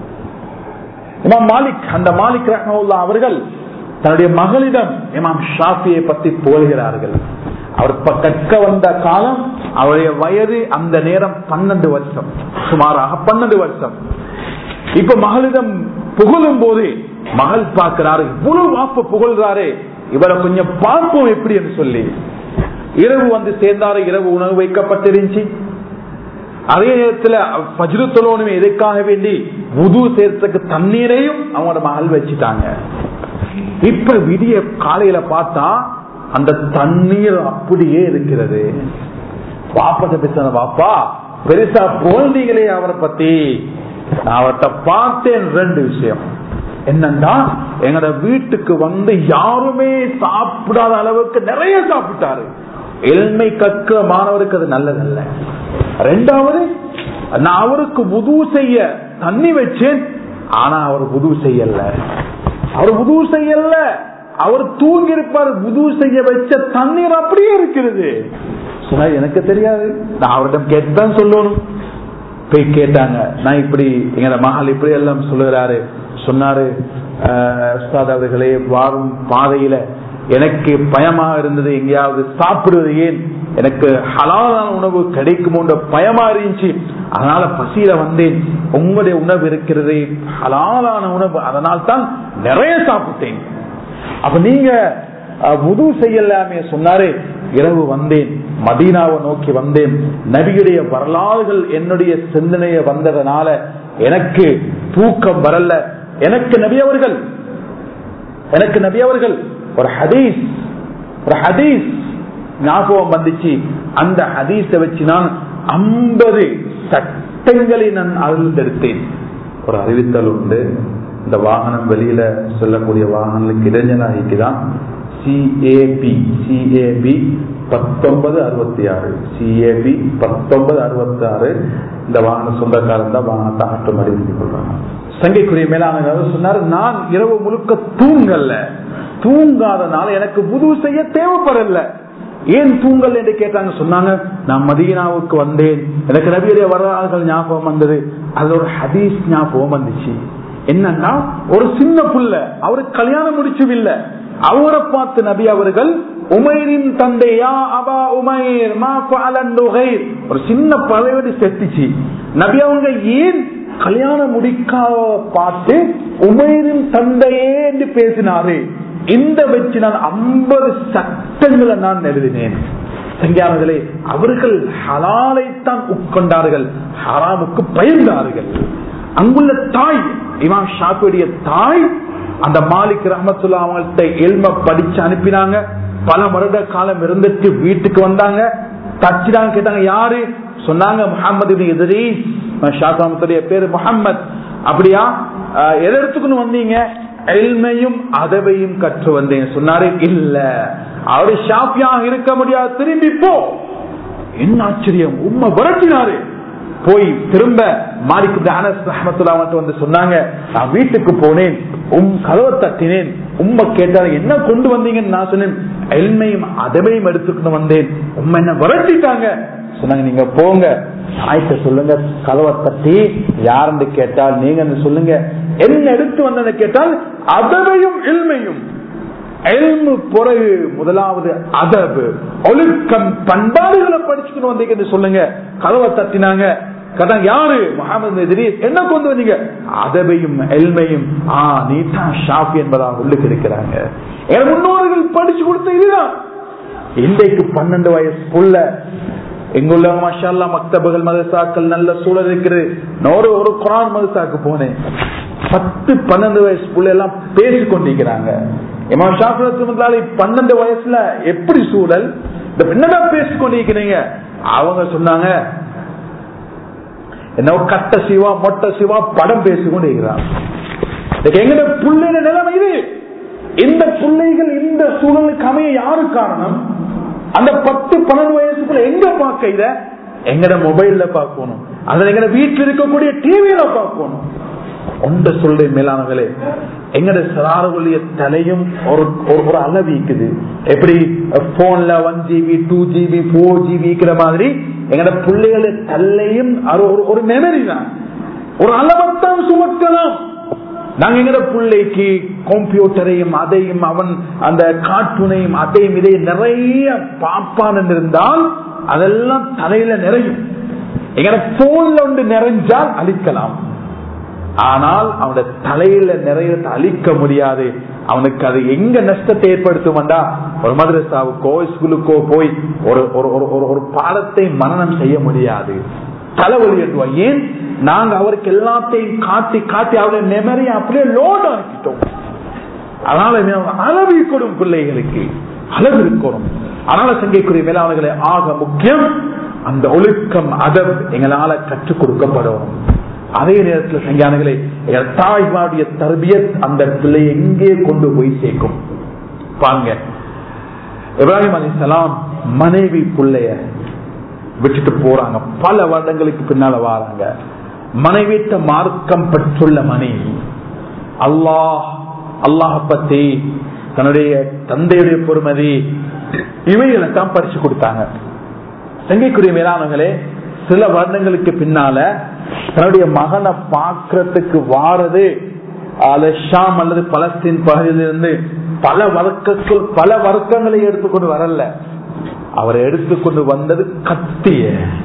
இமாம் மாலிக் அந்த மாலிக் ரஹ்மஹுல்லா அவர்கள் தன்னுடைய மகளிடம் இமாம் ஷாஃபியை பற்றி போகிறார்கள் அவர் கற்க வந்த காலம் அவருடைய வயது அந்த நேரம் பன்னெண்டு வருஷம் சுமாராக பன்னெண்டு வருஷம் இப்ப மகளிடம் புகழும் போது மகள் பார்க்கிறாரு இவ்வளவு வாப்ப புகழ்றாரு இவரை கொஞ்சம் பார்ப்போம் எப்படி என்று சொல்லி இரவு வந்து சேர்ந்தாரு இரவு உணவு வைக்கப்பட்டிருந்துச்சு அதே நேரத்தில் பஜ்ரு தொழணுமே எதுக்காக வேண்டி உது சேர்த்துக்கு தண்ணீரையும் அவங்களோட மகள் வச்சுட்டாங்க இப்ப விடிய காலையில பார்த்தா அந்த தண்ணீர் அப்படியே இருக்கிறது பாப்பத்தை பேசன பாப்பா பெருசா போல்ந்தீங்களே அவரை பத்தி நான் அவர்கிட்ட பார்த்தேன் ரெண்டு விஷயம் என்னன்னா எங்கட வீட்டுக்கு வந்து யாருமே சாப்பிடாத அளவுக்கு நிறைய சாப்பிட்டாரு எல்மை கற்க மாணவருக்கு அது நல்லதல்ல ரெண்டாவது நான் அவருக்கு உது செய்ய தண்ணி வச்சேன் ஆனா அவர் உது செய்யல அவர் உது செய்யல அவர் தூங்கி இருப்பார் உது செய்ய வச்ச தண்ணீர் அப்படியே இருக்கிறது சொன்னா எனக்கு தெரியாது நான் அவரிடம் கேட்டுதான் சொல்லணும் போய் கேட்டாங்க நான் இப்படி எங்க மகள் இப்படி எல்லாம் சொல்லுகிறாரு சொன்னாரு அவர்களே வாரும் பாதையில எனக்கு பயமாக இருந்தது எங்கேயாவது சாப்பிடுவது ஏன் எனக்கு ஹலாலான உணவு கிடைக்குமோன்ற பயமா இருந்துச்சு அதனால பசியில வந்தேன் உங்களுடைய உணவு இருக்கிறது ஹலாலான உணவு அதனால் தான் நிறைய சாப்பிட்டேன் அப்ப நீங்க உது செய்யலாமே சொன்னாரு இரவு வந்தேன் மதீனாவை நோக்கி வந்தேன் நபியுடைய வரலாறுகள் என்னுடைய சிந்தனைய வந்ததனால எனக்கு தூக்கம் வரல எனக்கு நபி அவர்கள் எனக்கு நபி அவர்கள் ஒரு ஹதீஸ் ஒரு ஹதீஸ் ஞாபகம் வந்துச்சு அந்த ஹதீஸ வச்சு நான் ஐம்பது சட்டங்களை நான் அழுந்தெடுத்தேன் ஒரு அறிவித்தல் உண்டு இந்த வாகனம் வெளியில செல்லக்கூடிய வாகனங்களுக்கு இடைஞ்சலாகிக்குதான் சிஏபி சிஏபி பத்தொன்பது அறுபத்தி ஆறு சிஏபி பத்தொன்பது அறுபத்தி ஆறு இந்த வாகன சொந்தக்காரன் தான் வாகனத்தை ஆற்றுமடி கொள்றாங்க சங்கைக்குரிய மேலான சொன்னார் நான் இரவு முழுக்க தூங்கல்ல தூங்காதனால எனக்கு உதவு செய்ய தேவைப்படல ஏன் தூங்கல் என்று கேட்டாங்க சொன்னாங்க நான் மதீனாவுக்கு வந்தேன் எனக்கு நபியுடைய வரலாறுகள் ஞாபகம் வந்தது அது ஒரு ஹதீஸ் ஞாபகம் வந்துச்சு என்னன்னா ஒரு சின்ன புள்ள அவருக்கு கல்யாணம் முடிச்சும் இல்ல அவரை பார்த்து நபி அவர்கள் உமைரின் தந்தையா அபா உமைர் மா ஃபஅலன் நுகைர் ஒரு சின்ன பதவி செத்துச்சு நபி அவங்க ஏன் கல்யாணம் முடிக்க பார்த்து உமைரின் தந்தையே என்று பேசினாரு இந்த வச்சு நான் ஐம்பது சட்டங்களை நான் எழுதினேன் சங்கியானங்களே அவர்கள் ஹலாலைத்தான் உட்கொண்டார்கள் ஹராமுக்கு பயந்தார்கள் அங்குள்ள தாய் இமாம் ஷாஃபியுடைய தாய் அந்த மாலிக் ரஹமத்துல்லா அவங்கள்ட்ட எல்ம படிச்சு அனுப்பினாங்க பல வருட காலம் இருந்துட்டு வீட்டுக்கு வந்தாங்க தச்சிடாங்க கேட்டாங்க யாரு சொன்னாங்க முகமது எதிரி ஷாஃபி பேரு முகம்மது அப்படியா அஹ், எதை எடுத்துக்கணும் வந்தீங்க எல்மையும் அதவையும் கற்று வந்தேன் சொன்னாரு இல்ல அவரு ஷாஃபியாக இருக்க முடியாது திரும்பி போ என்ன ஆச்சரியம் உண்மை விரட்டினாரு போய் திரும்ப மாலிக்கு அனஸ் ரஹமத்துல்லா மட்டும் வந்து சொன்னாங்க நான் வீட்டுக்கு போனேன் உம் கதவை தட்டினேன் உம்மை கேட்டாரு என்ன கொண்டு வந்தீங்கன்னு நான் சொன்னேன் எல்மையும் அதவையும் எடுத்துக்கணும் வந்தேன் உண்மை என்ன விரட்டிட்டாங்க சொன்னாங்க நீங்க போங்க ஆயிட்ட சொல்லுங்க கதவை தட்டி யாருன்னு கேட்டால் நீங்க என்ன சொல்லுங்க என்ன எடுத்து வந்ததை கேட்டால் அதவையும் எல்மையும் எல்மு பிறகு முதலாவது அதபு ஒழுக்கம் பண்பாடுகளை படிச்சுக்கணும் வந்தீங்கன்னு சொல்லுங்க கதவை தட்டினாங்க கதான் யாரு முகமது எதிரி என்ன கொண்டு வந்தீங்க அதபையும் எல்மையும் ஆ நீ தான் ஷாஃபி என்பதாக உள்ளுக்கு இருக்கிறாங்க என் முன்னோர்கள் படிச்சு கொடுத்த இதுதான் இன்றைக்கு பன்னெண்டு வயசு புள்ள எங்குள்ள மஷால்லா மக்தபுகள் மதசாக்கள் நல்ல சூழல் இருக்குது நான் ஒரு ஒரு குரான் மதசாக்கு போனேன் பத்து பன்னெண்டு வயசு புள்ள எல்லாம் பேசி கொண்டிருக்கிறாங்க இமாம் ஷாஃபி முதலாளி பன்னெண்டு வயசுல எப்படி சூழல் இந்த என்னதான் பேசி கொண்டிருக்கிறீங்க அவங்க சொன்னாங்க என்ன கட்ட சிவா மொட்டை சிவா படம் பேசி கொண்டிருக்கிறாங்க எங்கட புள்ளைய நிலைமை இது இந்த பிள்ளைகள் இந்த சூழலுக்கு அமைய யாரு காரணம் அந்த பத்து பன்னெண்டு வயசுக்குள்ள எங்க பார்க்க இத எங்கட மொபைல்ல பார்க்கணும் அதுல எங்கட வீட்டில் இருக்கக்கூடிய டிவியில பார்க்கணும் ஒன்ற சொல்ற மேலானங்களே எங்கட சிறார்களுடைய தலையும் ஒரு ஒரு- ஒரு அளவு இருக்குது எப்படி போன்ல one GB two GB four GB இருக்கிற மாதிரி எங்கட பிள்ளைகள தலையும் அது ஒரு ஒரு மெமரி தான் ஒரு அளவத்தான் சுமக்கலாம் நாங்க எங்கட பிள்ளைக்கு கம்ப்யூட்டரையும் அதையும் அவன் அந்த கார்ட்டூனையும் அதையும் இதையும் நிறைய பாப்பான் இருந்தால் அதெல்லாம் தலையில நிறையும் எங்கட போன்ல ஒன்று நிறைஞ்சால் அழிக்கலாம் ஆனால் அவனோட தலையில நிறைய அழிக்க முடியாது அவனுக்கு அது எங்க நஷ்டத்தை ஏற்படுத்தும்டா ஒரு மதரசாவுக்கோ ஸ்கூலுக்கோ போய் ஒரு ஒரு ஒரு- ஒரு ஒரு பாடத்தை மனநம் செய்ய முடியாது தலைவலி எழுதுவோம் ஏன் நாங்க அவருக்கு எல்லாத்தையும் காட்டி காட்டி அவருடைய மெமரி அப்படியே லோட் ஆக்கிட்டோம் அதனால அளவு இருக்கணும் பிள்ளைகளுக்கு அளவு இருக்கணும் அதனால சங்கைக்குரிய மேலாளர்களை ஆக முக்கியம் அந்த ஒழுக்கம் அதம் எங்களால கற்றுக் கொடுக்கப்படும் அதே நேரத்தில் சங்கியானங்களே எங்கள் தாய்மாருடைய தர்பியத் அந்த பிள்ளை எங்கே கொண்டு போய் சேர்க்கும் பாருங்க இப்ராஹிம் அலிசலாம் மனைவி பிள்ளைய விட்டுட்டு போறாங்க பல வருடங்களுக்கு பின்னால வாராங்க மனைவிட்ட மார்க்கம் பெற்றுள்ள மனைவி அல்லாஹ் அல்லாஹ் பத்தி தன்னுடைய தந்தையுடைய பொறுமதி இவைகளை தான் பறிச்சு கொடுத்தாங்க தங்கைக்குரிய மேலானங்களே சில வருடங்களுக்கு பின்னால தன்னுடைய மகனை பார்க்கறதுக்கு வாரது அது ஷாம் அல்லது பலஸ்தீன் பகுதியிலிருந்து பல வர்க்கங்கள் பல வர்க்கங்களை எடுத்துக்கொண்டு வரல அவர் எடுத்துக்கொண்டு வந்தது கத்திய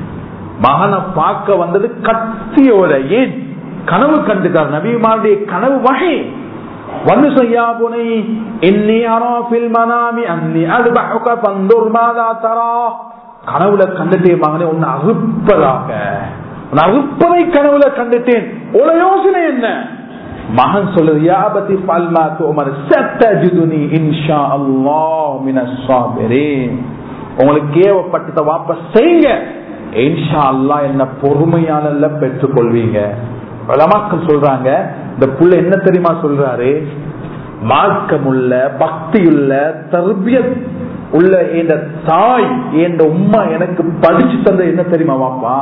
மகனை பார்க்க வந்தது கத்தியோட ஏன் கனவு கண்டுக்கார் நபிமாருடைய கனவு வகை வந்து செய்யா புனை இன்னி அராஃபில் மனாமி அன்னி அதுபஹுக பந்துர் மாதா தரா கனவுல கண்டுட்டே மகனே உன்னை அறுப்பதாக உன்னை அறுப்பதை கனவுல கண்டுட்டேன் உன யோசனை என்ன மகன் சொல்லுது யாபதி பல்மா தோமர் சத்தஜுதுனி இன்ஷா அல்லாஹ் மினஸ் சாபிரீன் உங்களுக்கு ஏவப்பட்டதை வாபஸ் செய்யுங்க இன்ஷா அல்லாஹ் என்ன பொறுமையால பெற்றுக் கொள்வீங்க வளமாக்கள் சொல்றாங்க இந்த புள்ள என்ன தெரியுமா சொல்றாரு மார்க்கமுள்ள பக்தியுள்ள தர்பியத் உள்ள இந்த தாய் என்ற உம்மா எனக்கு படிச்சு தந்த என்ன தெரியுமா வாப்பா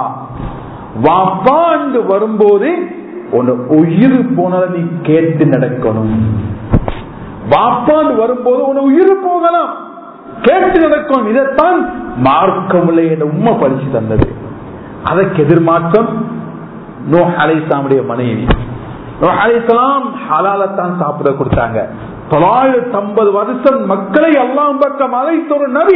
வாப்பாண்டு வரும்போது உன் உயிர் போனால நீ கேட்டு நடக்கணும் வாப்பாண்டு வரும்போது உன் உயிர் போகலாம் கேட்டு நடக்கணும் இதைத்தான் மார்க்கமுள்ள என்ற உண்மை படிச்சு தந்தது அதற்கு எதிர்மாற்றம் நோ அலைசாமுடைய மனைவி நோ அலைசலாம் ஹலாலத்தான் சாப்பிட கொடுத்தாங்க தொள்ளாயிரத்தி ஐம்பது வருஷம் மக்களை அல்லாம் பக்கம் அழைத்த ஒரு நபி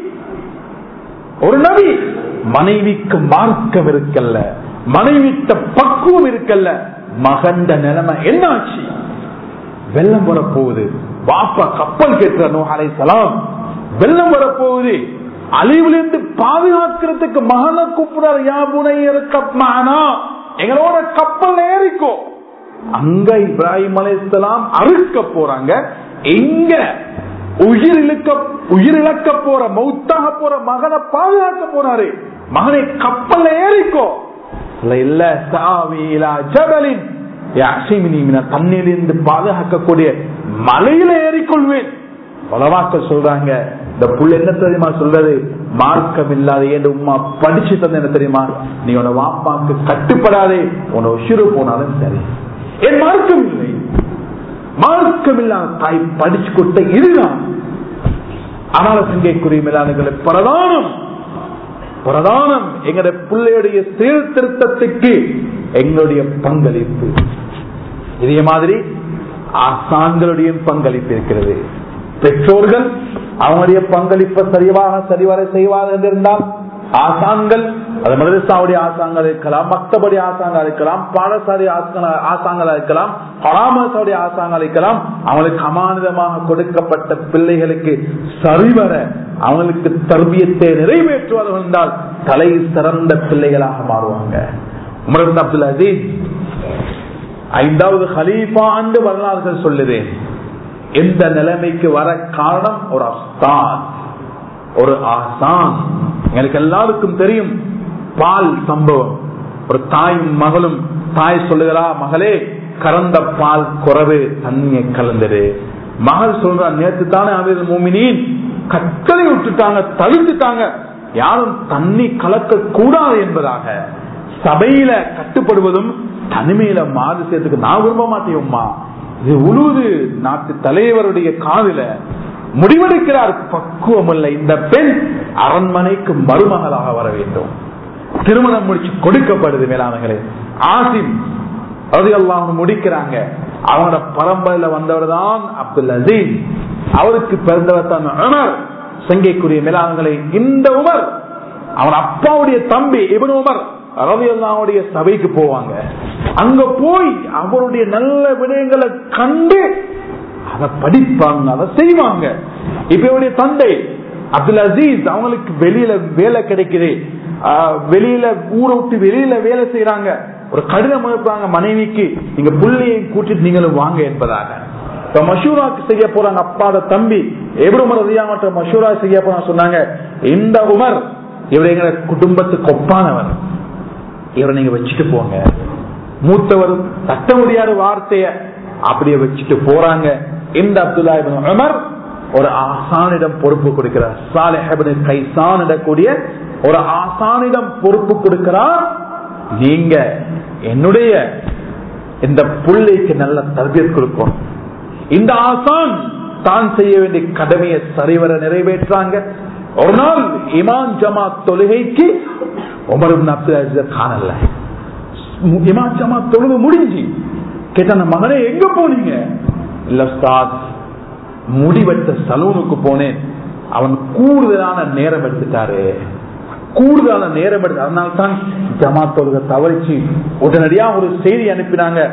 ஒரு நபி மனைவிக்கு மார்க்கம் இருக்கல்ல மனைவிட்ட பக்குவம் இருக்கல்ல மகண்ட நிலைமை என்னாச்சு வெள்ளம் வரப்போகுது பாப்பா கப்பல் கேட்கிற நோஹாலை சலாம் வெள்ளம் வரப்போகுது அழிவிலிருந்து பாதுகாக்கிறதுக்கு மகனை கூப்பிடுறார் யாபுனை இருக்கமானா எங்களோட கப்பல் ஏறிக்கோ அங்க இப்ராஹிம் அலைசலாம் அறுக்க போறாங்க எங்க உயிர் இழுக்க உயிர் இழக்க போற மௌத்தாக போற மகனை பாதுகாக்க போறாரு மகனை கப்பல்ல ஏறிக்கோ இல்ல இல்ல சாவிலா ஜபலின் தண்ணிலிருந்து பாதுகாக்கக்கூடிய மலையில ஏறிக்கொள்வேன் பலவாக்கள் சொல்றாங்க இந்த புள்ள என்ன தெரியுமா சொல்றது மார்க்கம் இல்லாத ஏன் உமா படிச்சு தந்த என்ன தெரியுமா நீ உன வாப்பாக்கு கட்டுப்படாதே உன உசிறு போனாலும் சரி என் மார்க்கம் இல்லை மார்க்கம் இல்லாத தாய் படிச்சு கொடுத்த இதுதான் அதனால சிங்கைக்குரிய மேலானங்களை பிரதானம் பிரதானம் எங்களுடைய பிள்ளையுடைய சீர்திருத்தத்துக்கு எங்களுடைய பங்களிப்பு இதே மாதிரி ஆசான்களுடைய பங்களிப்பு இருக்கிறது பெற்றோர்கள் அவங்களுடைய பங்களிப்பை சரிவாக சரிவர செய்வார்கள் இருந்தால் ஆசான்கள் அது மதரசாவுடைய ஆசாங்கள் இருக்கலாம் மக்தபடி ஆசாங்கள் இருக்கலாம் பாடசாலை ஆசாங்களா இருக்கலாம் பராமரசாவுடைய ஆசாங்கள் இருக்கலாம் அவங்களுக்கு அமானிதமாக கொடுக்கப்பட்ட பிள்ளைகளுக்கு சரிவர அவங்களுக்கு தர்பியத்தை நிறைவேற்றுவார்கள் என்றால் தலை சிறந்த பிள்ளைகளாக மாறுவாங்க உமர் அப்துல் அசீஸ் ஐந்தாவது ஹலீஃபா ஆண்டு வரலாறுகள் சொல்லுதேன் எந்த நிலைமைக்கு வர காரணம் ஒரு அஸ்தான் ஒரு ஆசான் எனக்கு எல்லாருக்கும் தெரியும் பால் சம்பவம் ஒரு தாயும் மகளும் தாய் சொல்லுகிறா மகளே கறந்த பால் குறவு தண்ணியை கலந்தது மகள் சொல்றா நேற்று தானே அமீர் மூமினின் கட்டளை விட்டுட்டாங்க தவிர்த்துட்டாங்க யாரும் தண்ணி கலக்க கூடாது என்பதாக சபையில கட்டுப்படுவதும் தனிமையில மாறு சேர்த்துக்கு நான் விரும்ப மாட்டேம்மா இது உழுது நாட்டு தலைவருடைய காதல முடிவெடுக்கிறார் பக்குவம் இல்லை இந்த பெண் அரண்மனைக்கு மருமகளாக வர வேண்டும் திருமணம் முடிச்சு கொடுக்கப்படுது மேலானங்களே ஆசிம் அதையெல்லாம் முடிக்கிறாங்க அவனோட பரம்பரையில வந்தவர் தான் அப்துல் அசீஸ் அவருக்கு பிறந்தவர் தான் உமர் சங்கைக்குரிய மேலானங்களை இந்த உமர் அவன் அப்பாவுடைய தம்பி இவன் உமர் ரவியல்லாவுடைய சபைக்கு போவாங்க அங்க போய் அவருடைய நல்ல விடயங்களை கண்டு அதை படிப்பாங்க அதை செய்வாங்க இப்ப இவருடைய தந்தை அப்துல் அசீஸ் அவங்களுக்கு வெளியில வேலை கிடைக்குது வெளியில ஊரை விட்டு வெளியில வேலை செய்யறாங்க ஒரு கடிதம் அனுப்புறாங்க மனைவிக்கு நீங்க புள்ளியை கூட்டிட்டு நீங்களும் வாங்க என்பதாக இப்ப மஷூராக்கு செய்ய போறாங்க அப்பாத தம்பி எவ்வளவு ரதியாமற்ற மஷூரா செய்ய போறாங்க சொன்னாங்க இந்த உமர் இவர் எங்க குடும்பத்துக்கு ஒப்பானவர் இவரை நீங்க வச்சுட்டு போங்க மூத்தவர் தட்ட முடியாத வார்த்தைய அப்படியே வச்சுட்டு போறாங்க இந்த அப்துல்லா உமர் ஒரு ஆசானிடம் பொறுப்பு கொடுக்கிறார் சாலேஹபின் கைசான் இடக்கூடிய ஒரு ஆசானிடம் பொறுப்பு கொடுக்கிறார் நீங்க என்னுடைய இந்த பிள்ளைக்கு நல்ல தர்பியத் கொடுக்கும் இந்த ஆசான் தான் செய்ய வேண்டிய கடமையை சரிவர நிறைவேற்றாங்க ஒரு நாள் இமான் ஜமாத் தொழுகைக்கு உமர் காணல இமான் ஜமாத் தொழுது முடிஞ்சு கேட்ட மகனே எங்க போனீங்க இல்ல ஸ்டாத் முடிவெட்ட சலூனுக்கு போனேன் அவன் கூடுதலான நேரம் எடுத்துட்டாரு கூடுதலான நேரம் எடுத்து அதனால தான் ஜமாத் தொழுக தவறிச்சு உடனடியா ஒரு செய்தி அனுப்பினாங்க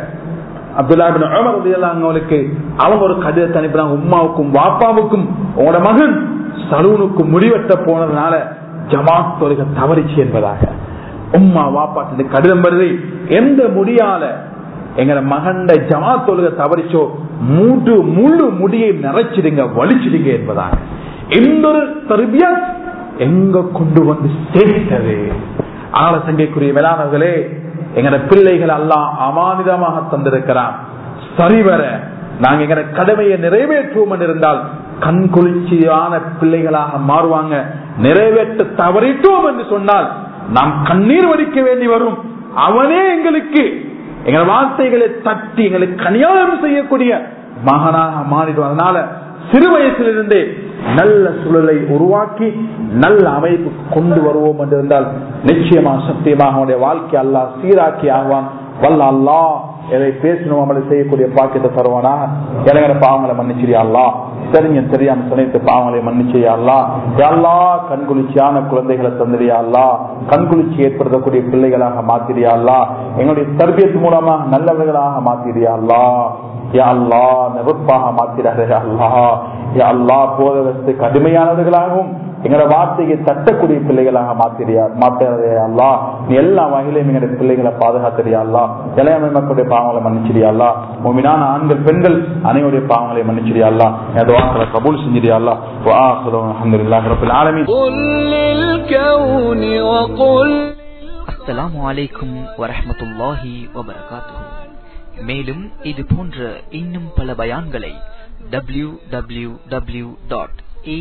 அப்துல்லாவுக்கு அவங்க ஒரு கடிதத்தை அனுப்பினாங்க உமாவுக்கும் வாப்பாவுக்கும் உங்களோட மகன் சலூனுக்கு முடிவெட்ட போனதுனால ஜமாத் தொழுக தவறிச்சு என்பதாக உம்மா வாப்பாட்டு கடிதம் வருது எந்த முடியால எங்க மகண்ட ஜமாத் தொழுக தவறிச்சோ மூன்று முழு முடியை நிறைச்சிடுங்க வலிச்சிடுங்க என்பதாக எந்த ஒரு தர்பியத் எங்க கொண்டு வந்து சேர்த்தது ஆள சங்கைக்குரிய வேளாணர்களே எங்கட பிள்ளைகள் எல்லாம் அமானிதமாக தந்திருக்கிறான் சரிவர நாங்க எங்கட கடமையை நிறைவேற்றுவோம் இருந்தால் கண் குளிர்ச்சியான பிள்ளைகளாக மாறுவாங்க நிறைவேற்ற தவறிட்டோம் என்று சொன்னால் நாம் கண்ணீர் வடிக்க வேண்டி வரும் அவனே எங்களுக்கு எங்கள் வார்த்தைகளை தட்டி எங்களுக்கு அநியாயம் செய்யக்கூடிய மகனாக மாறிடும் அதனால சிறு வயசிலிருந்தே நல்ல சூழலை உருவாக்கி நல்ல அமைப்பு கொண்டு வருவோம் என்று இருந்தால் நிச்சயமா சத்தியமாக அவனுடைய வாழ்க்கை அல்லா சீராக்கி ஆகுவான் வல்ல அல்லா எதை பேசணும் அமலை செய்யக்கூடிய பாக்கியத்தை தருவானா இளைஞர பாவங்களை மன்னிச்சிரியா அல்லா தெரிஞ்ச தெரியாம துணைத்து பாவங்களை மன்னிச்சியா அல்லா எல்லா கண்குளிர்ச்சியான குழந்தைகளை தந்திரியா அல்லா கண்குளிர்ச்சி ஏற்படுத்தக்கூடிய பிள்ளைகளாக மாத்திரியா அல்லா எங்களுடைய தர்பியத்து மூலமா நல்லவர்களாக மாத்திரியா அல்லா யா அல்லா நெருப்பாக மாத்திராரு அல்லா யா அல்லா போதகத்து கடுமையானவர்களாகவும் எங்களோட வார்த்தையை தட்டக்கூடிய பிள்ளைகளாக மாத்திரியா மாத்திரதே அல்லா நீ எல்லா வகையிலும் எங்களுடைய பிள்ளைகளை பாதுகாத்திரியா அல்லா இளையமை மக்களுடைய பாவங்களை மன்னிச்சிரியா அல்லா உண்மையான ஆண்கள் பெண்கள் அனைவருடைய பாவங்களை மன்னிச்சிரியா அல்லா எனது வாக்களை கபூல் செஞ்சிரியா அல்லா அலமதுல்லாஹ் ரபில் ஆலமீன் قل للكون وقل அஸ்ஸலாமு அலைக்கும் வரஹ்மத்துல்லாஹி வபரகாத்துஹு மேலும் இது போன்ற இன்னும் பல பயான்களை W W W dot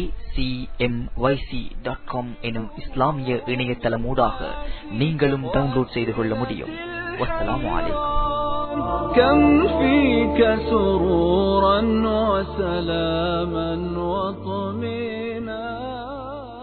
dot com எனும் இஸ்லாமிய இணையதளமூடாக நீங்களும் டவுன்லோட் செய்து கொள்ள முடியும் வஸ்ஸலாமு அலைக்கும் كم فيك سرورا وسلاما وطمئنا